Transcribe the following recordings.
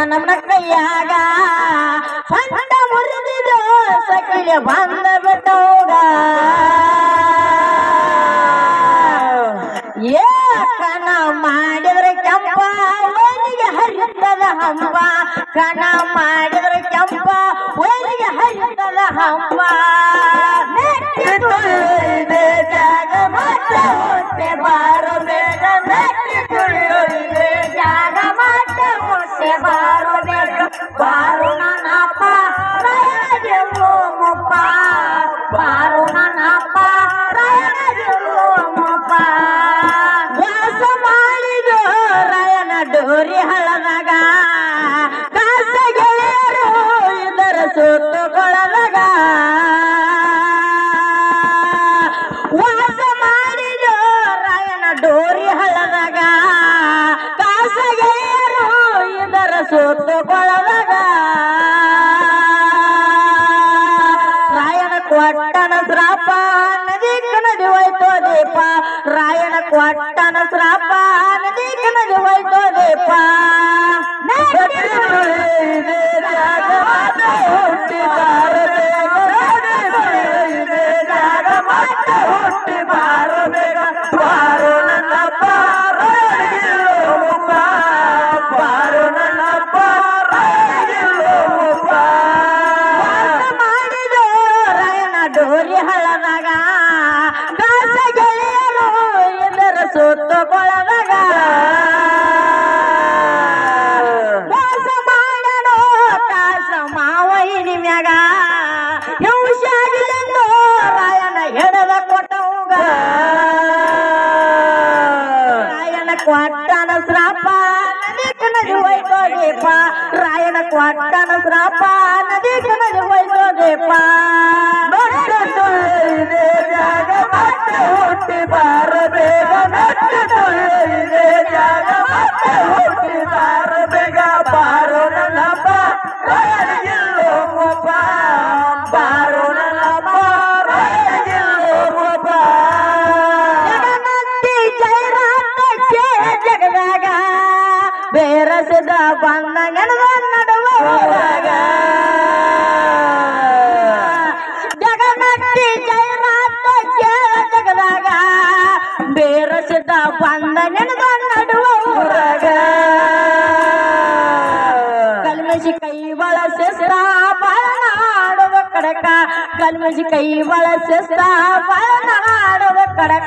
ನಮ್ಮ ಕೈಯಾಗ ಸಣ್ಣ ಮುರಿದಿದ ಸಕಿಲೆ ಬಂದ ಬಿಟ್ಟೋಗ ಏ ಕಣ ಮಾಡಿದ್ರೆ ಕೆಂಪ ಒಲಿಗೆ ಹರಿತದ ಹಂಪ ಕಣ ಮಾಡಿದ್ರೆ ಕೆಂಪ ಒಲಿಗೆ ಹರಿತದ ಹಂಪ ನೆಟ್ಟಿ ತುಳಿದೆ ಜಾಗ ಮಾತ್ರ ಹೊಟ್ಟೆ ಬಾರೋ ಬೇಡ ನೆಟ್ಟಿ ತುಳಿದೆ ಜಾಗ ಮಾತ್ರ ಹೊಟ್ಟೆ ಬಾರೋ ಬೇಡ ಬಾರು ನನ್ನಪ್ಪ ರಾಯಗೆ ಓಮಪ್ಪ ಬಾರು ನನ್ನಪ್ಪ ರಾಯಗೆ ಓಮಪ್ಪ ವಾಸ ಮಾಡಿದ ರಾಯನ ಡೋರಿ ಹಳದಾಗ ಕಾಸ ಗೆಳೆಯರು ಇದರ ಸುತ್ತುಕೊಳ್ಳದಾಗ ವಾಸ ಮಾಡಿದ ರಾಯನ ಡೋರಿ ಹಳದಾಗ ಕಾಸ ಗೆಳೆಯರು ಇದರ ಸುತ್ತುಕೊಳ್ಳದಾಗ ರಾಯನ ಕೊಟ್ಟನ ಶ್ರಾಪ ನದಿ ನದಿ ಹೋಯ್ತೋ ದೀಪ ರಾಯನ ಕೊಟ್ಟನ ಶ್ರಾಪ ನದಿ ನದಿ ಹೋಯ್ತೋ ದೀಪ ವಾಸ ಮಾಡಿದ ರಾಯನ ಡೋರಿ ಹಳದಾಗ ಕಾಸ ಗೆಳೆಯರು ಇದರ ಸುತ್ತುಕೊಳ್ಳದಾಗ ಮೋಸ ಮಾಡೋ ಕಾಸ ಮಾವ ಮ್ಯಾಗ ಹಿಂಸಾಗಿಲೆಂದು ರಾಯನ ಹೆಡದ ಕೊಟ್ಟವುಗ ರಾಯನ ಕೊಟ್ಟನ ಶ್ರಾಪ ನದಿ ನದಿ ಹೋಯ್ತೋ ದೀಪ ರಾಯನ ಕೊಟ್ಟನ ಶ್ರಾಪ ನದಿ ನದಿ ಹೋಯ್ತೋ ದೀಪ ಜಾಗ ಮತ್ತೆ ಹುಟ್ಟಿ ಬಾರ ಬೇಗ ಮತ್ತೆ ತುಳಿದೆ ಜಾಗ ಮತ್ತೆ ಹುಟ್ಟಿ ಬಾರ ಬೇಗ ಬಾರೋ ನನ್ನಪ್ಪ ರಾಯನಿಗಿಲ್ಲೋಮಪ್ಪ ಬಾರೋ ನನ್ನಪ್ಪ ರಾಯನಿಗಿಲ್ಲೋಮಪ್ಪ ಜಗನ್ನತ್ತಿ ಜೈರಾತಕ್ಕೆ ಜಗದಾಗ ಬೇರಸಿದ ಬಂದ ನೆನದ ನಡುವ ಊರಾಗ. ಜಗನ್ನತ್ತಿ ಜೈರಾತಕ್ಕೆ ಜಗದಾಗ ಬೇರಸಿದ ಬಂದ ನೆನದ ನಡುವ ಊರಾಗ ಕಲ್ಮಶಿ ಕೈ ಬಳಸಿಸ್ತ ಬಾಳನಾಡುವ ಕಡಕ ಕಲ್ಮಶಿ ಕೈ ಬಳಸಿಸ್ತ ಬಾಳನಾಡುವ ಕಡಕ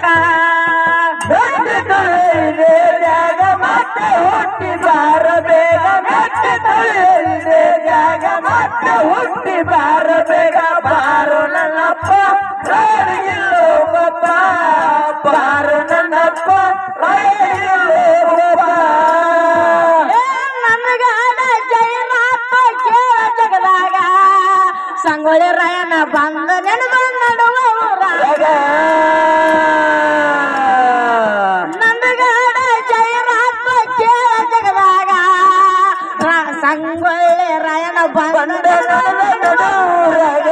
ಜಾಗ ಮತ್ತೆ ಹುಟ್ಟಿ ಬಾರ ಬೇಗ ಮತ್ತೆ ತೊಳೆದಿದೆ ಜಾಗ ಮತ್ತೆ ಹುಟ್ಟಿ ಬಾರ ಬೇಗ ಬಾರು ನನ್ನಪ್ಪ ರಾಯನಿಗಿಲ್ಲೋಮಪ್ಪ ಬಾರು ನನ್ನಪ್ಪ ರಾಯನಿಗಿಲ್ಲೋಮಪ್ಪ ನಮಗಾದ ಜಯನಾಥ ಕೇಳ ಜಗದಾಗ ಸಂಗೊಳ್ಳಿ ರಾಯನ ಬಂದ ನೆನದ ನಡುವ ಊರಾಗ ನಂದಗಾಡ ಜಯನಾಥ ಕೇಳ ಜಗದಾಗ ರಾ- ಸಂಗೊಳ್ಳಿ ರಾಯನ ಬಂದ ನಡುವ ಊರಾಗ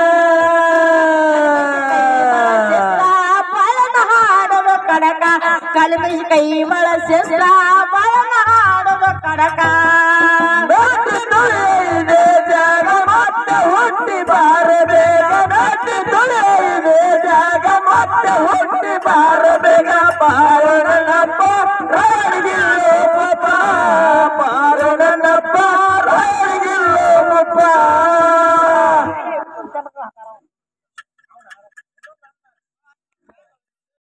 ಬಾಳನ ಹಾಡುವ ಕಡಕ ಕಲ್ಮಿಷ್ ಕೈ ಬಳಸಿಸ್ತ ಬಾಳನ ಹಾಡುವ ಕಡಕ ಜಾಗ ಮತ್ತೆ ಹುಟ್ಟಿ ಬಾರ ಬೇಗ ನಟ್ಟಿ ತುಳಿದೆ ಜಾಗ ಮತ್ತೆ ಹುಟ್ಟಿ ಬಾರ ಬೇಗ ಬಾಳನಪ್ಪ ರಾಣಿಗಿಲ್ಲೋ